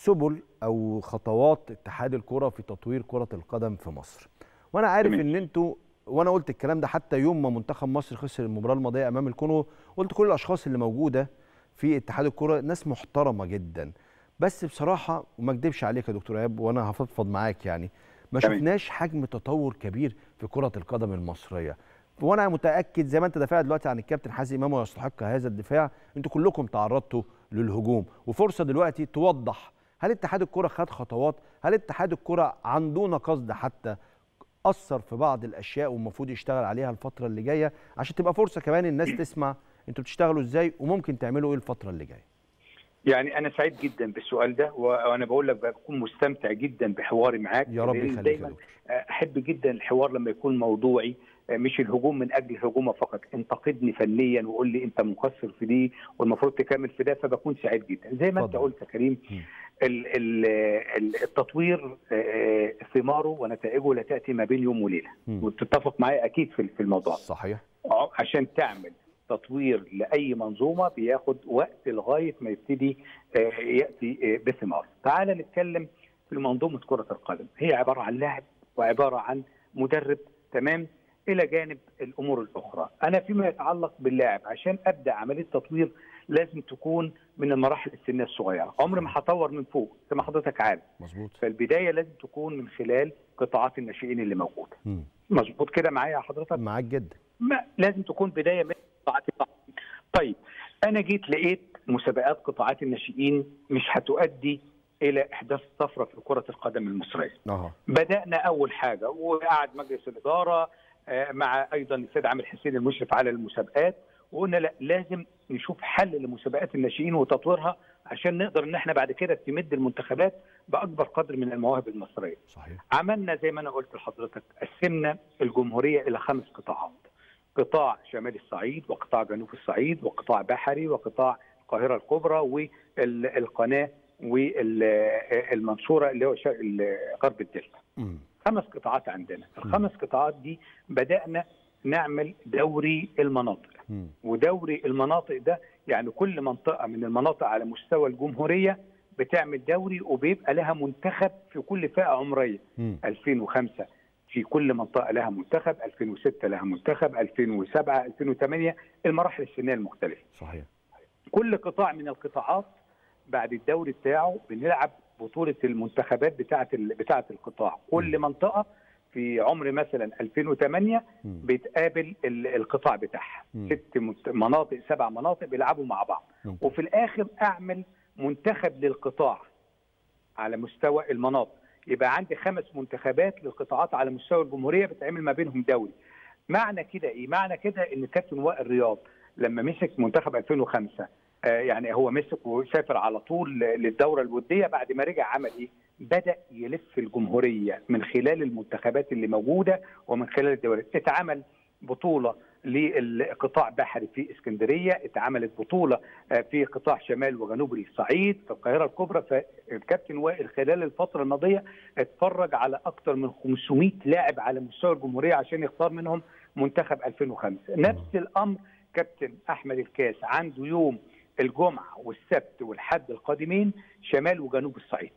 سبل او خطوات اتحاد الكره في تطوير كره القدم في مصر وانا عارف جميل. ان انتوا وانا قلت الكلام ده حتى يوم ما منتخب مصر خسر المباراه الماضيه امام الكونغو قلت كل الاشخاص اللي موجوده في اتحاد الكره ناس محترمه جدا بس بصراحه وما اكدبش عليك يا دكتور ايهاب وانا هفضفض معاك يعني ما تمام. شفناش حجم تطور كبير في كره القدم المصريه وانا متاكد زي ما انت دافع دلوقتي عن الكابتن حازم امام ويستحق هذا الدفاع انتوا كلكم تعرضتوا للهجوم وفرصه دلوقتي توضح هل اتحاد الكره خد خطوات هل اتحاد الكره عنده قصد حتى اثر في بعض الاشياء والمفروض يشتغل عليها الفتره اللي جايه عشان تبقى فرصه كمان الناس تسمع انتوا بتشتغلوا ازاي وممكن تعملوا ايه الفتره اللي جايه يعني انا سعيد جدا بالسؤال ده وانا بقول لك بكون مستمتع جدا بحواري معاك يا رب لأن يخليك يا دايما دكتور احب جدا الحوار لما يكون موضوعي مش الهجوم من اجل الهجوم فقط انتقدني فنيا وقول لي انت مقصر في دي والمفروض تكمل في ده فبكون سعيد جدا زي ما انت اتفضل. قلت يا كريم م. ال- ال- ال- التطوير آه، ثماره ونتائجه لا تاتي ما بين يوم وليله م. وتتفق معايا اكيد في في الموضوع ده. صحيح عشان تعمل تطوير لاي منظومه بياخد وقت لغايه ما يبتدي آه، ياتي آه، بثمار. تعال نتكلم في منظومه كره القدم، هي عباره عن لاعب وعباره عن مدرب تمام الى جانب الامور الاخرى. انا فيما يتعلق باللاعب عشان ابدا عمليه تطوير لازم تكون من المراحل السنيه الصغيره، عمر ما هطور من فوق زي ما حضرتك عارف، مظبوط فالبدايه لازم تكون من خلال قطاعات الناشئين اللي موجوده. مم. مظبوط كده معايا يا حضرتك؟ معاك جدا ما لازم تكون بدايه من قطاعات الناشئين. طيب انا جيت لقيت مسابقات قطاعات الناشئين مش هتؤدي الى احداث طفره في كره القدم المصريه. اه بدانا اول حاجه وقعد مجلس الاداره آه، مع ايضا السيد عامر حسين المشرف على المسابقات وقلنا لا لازم نشوف حل لمسابقات الناشئين وتطويرها عشان نقدر ان احنا بعد كده تمد المنتخبات باكبر قدر من المواهب المصريه. صحيح عملنا زي ما انا قلت لحضرتك قسمنا الجمهوريه الى خمس قطاعات قطاع شمال الصعيد وقطاع جنوب الصعيد وقطاع بحري وقطاع القاهره الكبرى والقناه والمنصوره اللي هو شرق- غرب الدلتا مم. خمس قطاعات عندنا الخمس قطاعات دي بدانا نعمل دوري المناطق مم. ودوري المناطق ده يعني كل منطقه من المناطق على مستوى الجمهوريه بتعمل دوري وبيبقى لها منتخب في كل فئه عمريه مم. 2005 في كل منطقه لها منتخب 2006 لها منتخب 2007 2008 المراحل السنيه المختلفه صحيح كل قطاع من القطاعات بعد الدوري بتاعه بنلعب بطوله المنتخبات بتاعه ال- بتاعه القطاع كل منطقه في عمر مثلا 2008 مم. بتقابل ال- القطاع بتاعها مم. ست منت- مناطق سبع مناطق بيلعبوا مع بعض ممتاز. وفي الاخر اعمل منتخب للقطاع على مستوى المناطق يبقى عندي خمس منتخبات للقطاعات على مستوى الجمهوريه بتعمل ما بينهم دوري معنى كده ايه معنى كده ان كابتن وائل رياض لما مسك منتخب 2005 آه يعني هو مسك وسافر على طول للدوره الوديه بعد ما رجع عمل ايه بدا يلف الجمهوريه من خلال المنتخبات اللي موجوده ومن خلال الدوريات اتعمل بطوله للقطاع بحري في اسكندريه اتعملت بطوله آه، في قطاع شمال وجنوب الصعيد في القاهره الكبرى فالكابتن وائل خلال الفتره الماضيه اتفرج على اكثر من 500 لاعب على مستوى الجمهوريه عشان يختار منهم منتخب 2005 نفس الامر كابتن احمد الكاس عنده يوم الجمعه والسبت والحد القادمين شمال وجنوب الصعيد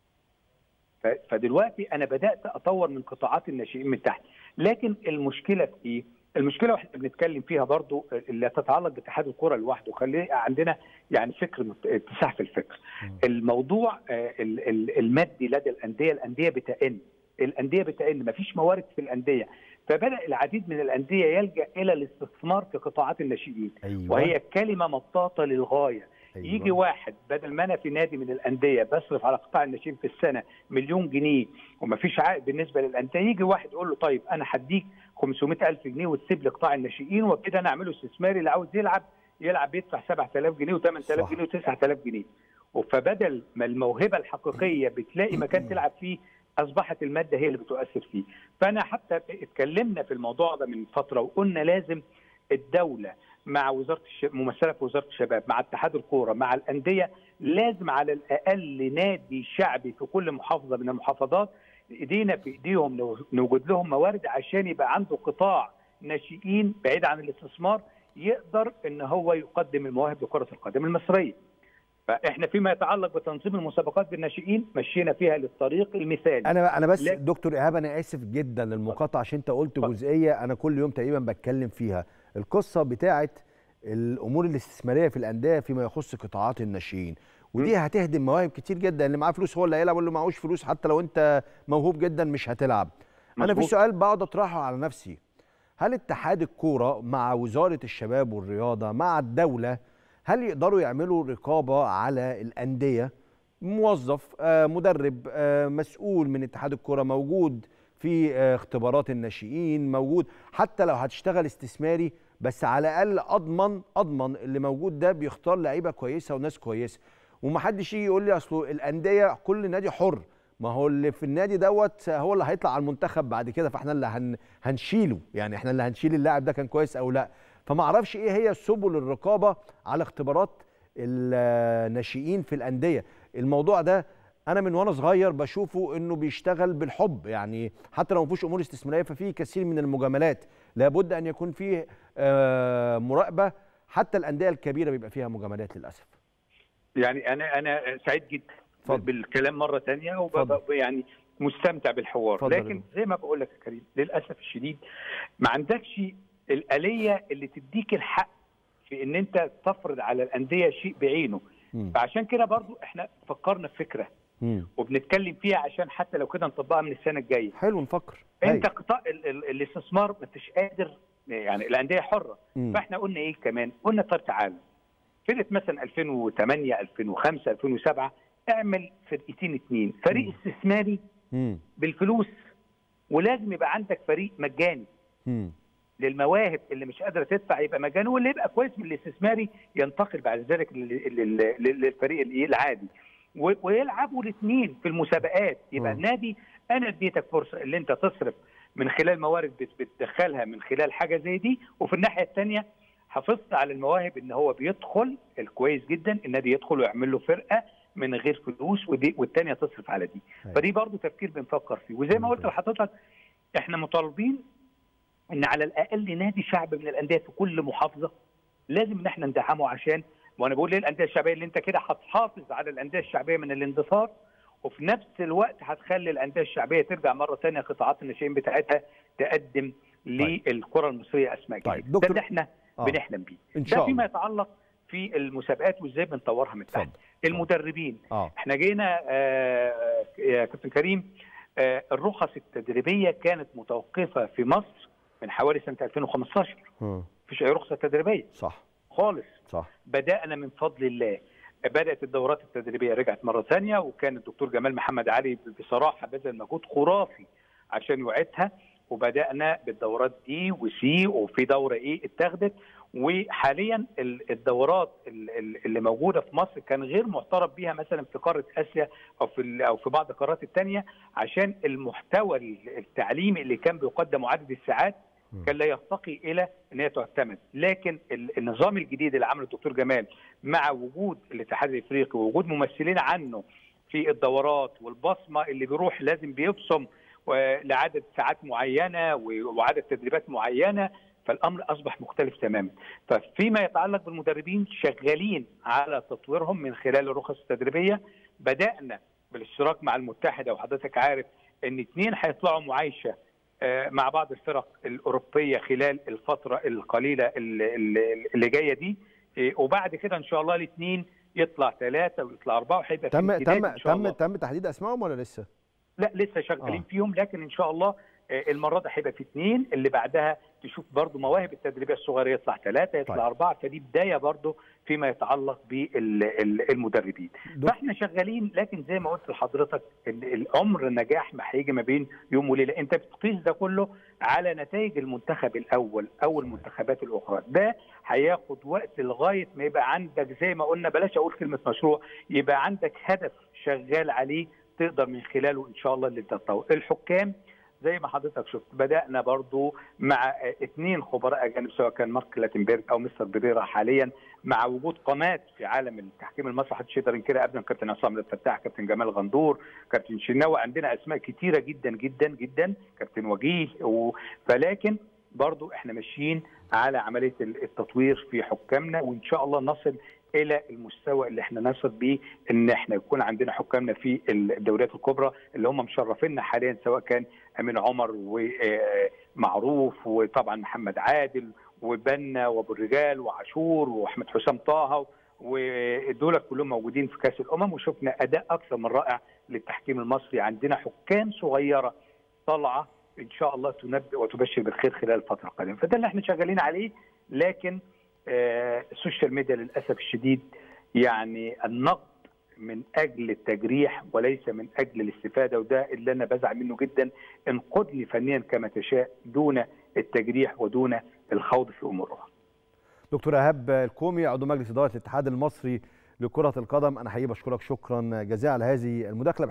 ف- فدلوقتي انا بدات اطور من قطاعات الناشئين من تحت لكن المشكله في ايه المشكله واحنا بنتكلم فيها برضو اللي تتعلق باتحاد الكره لوحده خليه عندنا يعني فكر مت- اتساع في الفكر الموضوع آه، ال- ال- المادي لدى الانديه الانديه بتئن الانديه بتئن مفيش موارد في الانديه فبدا العديد من الانديه يلجا الى الاستثمار في قطاعات الناشئين ايوه وهي كلمه مطاطه للغايه أيوة. يجي واحد بدل ما انا في نادي من الانديه بصرف على قطاع الناشئين في السنه مليون جنيه ومفيش عائد بالنسبه للانديه يجي واحد يقول له طيب انا هديك 500 الف جنيه وتسيب لي قطاع الناشئين وكده انا اعمله استثماري اللي عاوز يلعب يلعب يدفع 7000 جنيه و8000 صح. جنيه و9000 جنيه فبدل ما الموهبه الحقيقيه بتلاقي مكان تلعب فيه اصبحت الماده هي اللي بتؤثر فيه فانا حتى اتكلمنا في الموضوع ده من فتره وقلنا لازم الدوله مع وزاره الش... ممثله في وزاره الشباب مع اتحاد الكوره مع الانديه لازم على الاقل نادي شعبي في كل محافظه من المحافظات ايدينا في ايديهم لو نوجد لهم موارد عشان يبقى عنده قطاع ناشئين بعيد عن الاستثمار يقدر ان هو يقدم المواهب لكره القدم المصريه. فاحنا فيما يتعلق بتنظيم المسابقات بالناشئين مشينا فيها للطريق المثالي انا انا بس لا- دكتور ايهاب انا اسف جدا للمقاطعه عشان انت قلت اتفضل. جزئيه انا كل يوم تقريبا بتكلم فيها القصه بتاعه الامور الاستثماريه في الانديه فيما يخص قطاعات الناشئين ودي هتهدم مواهب كتير جدا اللي معاه فلوس هو اللي هيلعب واللي معهوش فلوس حتى لو انت موهوب جدا مش هتلعب انا في مظبوط. سؤال بقعد اطرحه على نفسي هل اتحاد الكوره مع وزاره الشباب والرياضه مع الدوله هل يقدروا يعملوا رقابه على الانديه موظف آه، مدرب آه، مسؤول من اتحاد الكوره موجود في آه، اختبارات الناشئين موجود حتى لو هتشتغل استثماري بس على الاقل اضمن اضمن اللي موجود ده بيختار لعيبه كويسه وناس كويسه ومحدش يجي يقول لي اصل الانديه كل نادي حر ما هو اللي في النادي دوت هو اللي هيطلع على المنتخب بعد كده فاحنا اللي هن هنشيله يعني احنا اللي هنشيل اللاعب ده كان كويس او لا فما اعرفش ايه هي سبل الرقابه على اختبارات الناشئين في الانديه الموضوع ده انا من وانا صغير بشوفه انه بيشتغل بالحب يعني حتى لو ما فيهوش امور استثماريه ففي كثير من المجاملات لابد ان يكون فيه آه، مراقبه حتى الانديه الكبيره بيبقى فيها مجاملات للاسف يعني انا انا سعيد جدا اتفضل. بالكلام مره ثانيه اتفضل. وب يعني مستمتع بالحوار اتفضل يا لكن دكتور. زي ما بقول لك يا كريم للاسف الشديد ما عندكش الاليه اللي تديك الحق في ان انت تفرض على الانديه شيء بعينه مم. فعشان كده برضو احنا فكرنا في فكره مم. وبنتكلم فيها عشان حتى لو كده نطبقها من السنه الجايه حلو نفكر انت هاي. قطاع ال- ال- الاستثمار ما انتش قادر يعني الانديه حره مم. فاحنا قلنا ايه كمان قلنا طب تعالى فرقه مثلا 2008 2005 2007 اعمل فرقتين اتنين فريق مم. استثماري مم. بالفلوس ولازم يبقى عندك فريق مجاني مم. للمواهب اللي مش قادره تدفع يبقى مجاني واللي يبقى كويس من الاستثماري ينتقل بعد ذلك لل- لل- لل- للفريق الإيه العادي و- ويلعبوا الاثنين في المسابقات يبقى مم. النادي انا اديتك فرصه اللي انت تصرف من خلال موارد بت- بتدخلها من خلال حاجه زي دي وفي الناحيه الثانيه حافظت على المواهب ان هو بيدخل الكويس جدا النادي يدخل ويعمل له فرقه من غير فلوس ودي والثانيه تصرف على دي أيوة. فدي برضو تفكير بنفكر فيه وزي ما قلت لحضرتك احنا مطالبين ان على الاقل نادي شعب من الانديه في كل محافظه لازم ان احنا ندعمه عشان وانا بقول ليه الانديه الشعبيه اللي انت كده هتحافظ على الانديه الشعبيه من الاندثار وفي نفس الوقت هتخلي الانديه الشعبيه ترجع مره ثانيه قطاعات الناشئين بتاعتها تقدم للكره المصريه اسماء طيب، جديده دكتور- ده اللي احنا آه. بنحلم بيه ان ده شاء فيما الله يتعلق في المسابقات وازاي بنطورها من تحت اتفضل المدربين اه احنا جينا آه، يا كابتن كريم آه، الرخص التدريبيه كانت متوقفه في مصر من حوالي سنه 2015 مم. مفيش اي رخصه تدريبيه صح خالص صح بدانا من فضل الله بدات الدورات التدريبيه رجعت مره ثانيه وكان الدكتور جمال محمد علي بصراحه بذل مجهود خرافي عشان يعيدها وبدانا بالدورات دي وسي وفي دوره ايه اتخذت وحاليا ال- الدورات ال- ال- اللي موجوده في مصر كان غير معترف بيها مثلا في قاره اسيا او في ال- او في بعض القارات الثانيه عشان المحتوى التعليمي اللي كان بيقدم وعدد الساعات مم. كان لا يرتقي الى ان هي تعتمد لكن ال- النظام الجديد اللي عمله الدكتور جمال مع وجود الاتحاد الافريقي ووجود ممثلين عنه في الدورات والبصمه اللي بيروح لازم بيبصم و- لعدد ساعات معينه و- وعدد تدريبات معينه فالامر اصبح مختلف تماما ففيما يتعلق بالمدربين شغالين على تطويرهم من خلال الرخص التدريبيه بدانا بالاشتراك مع المتحده وحضرتك عارف ان اثنين هيطلعوا معايشه آه، مع بعض الفرق الاوروبيه خلال الفتره القليله اللي, اللي اللي جايه دي آه، وبعد كده ان شاء الله الاثنين يطلع ثلاثه ويطلع اربعه وهيبقى في تم امتداد تم إن شاء تم الله. تم تحديد اسمائهم ولا لسه؟ لا لسه شغالين آه. آه. فيهم لكن ان شاء الله آه، المره دي هيبقى في اثنين اللي بعدها تشوف برضو مواهب التدريبيه الصغيره يطلع ثلاثه يطلع طيب. اربعه فدي بدايه برضو فيما يتعلق بالمدربين دك- فاحنا شغالين لكن زي ما قلت لحضرتك ان العمر النجاح ما هيجي ما بين يوم وليله انت بتقيس ده كله على نتائج المنتخب الاول او المنتخبات الاخرى ده هياخد وقت لغايه ما يبقى عندك زي ما قلنا بلاش اقول كلمه مشروع يبقى عندك هدف شغال عليه تقدر من خلاله ان شاء الله اللي تتطور الحكام زي ما حضرتك شفت بدانا برضو مع اثنين خبراء اجانب سواء كان مارك لاتنبرج او مستر بريرا حاليا مع وجود قامات في عالم التحكيم المصري محدش يقدر ينكرها ابدا كابتن عصام عبد الفتاح كابتن جمال غندور كابتن شناوي عندنا اسماء كتيره جدا جدا جدا كابتن وجيه و... فلكن برضو احنا ماشيين على عمليه التطوير في حكامنا وان شاء الله نصل الى المستوى اللي احنا نصل بيه ان احنا يكون عندنا حكامنا في الدوريات الكبرى اللي هم مشرفينا حاليا سواء كان امين عمر ومعروف وطبعا محمد عادل وبنا وابو الرجال وعاشور واحمد حسام طه ودول كلهم موجودين في كاس الامم وشفنا اداء اكثر من رائع للتحكيم المصري عندنا حكام صغيره طالعه ان شاء الله تنبئ وتبشر بالخير خلال الفتره القادمه فده اللي احنا شغالين عليه لكن آه السوشيال ميديا للاسف الشديد يعني النقد من اجل التجريح وليس من اجل الاستفاده وده اللي انا بزعل منه جدا انقدني فنيا كما تشاء دون التجريح ودون الخوض في امورها. دكتور ايهاب الكومي عضو مجلس اداره الاتحاد المصري لكره القدم انا حقيقي بشكرك شكرا جزيلا على هذه المداخله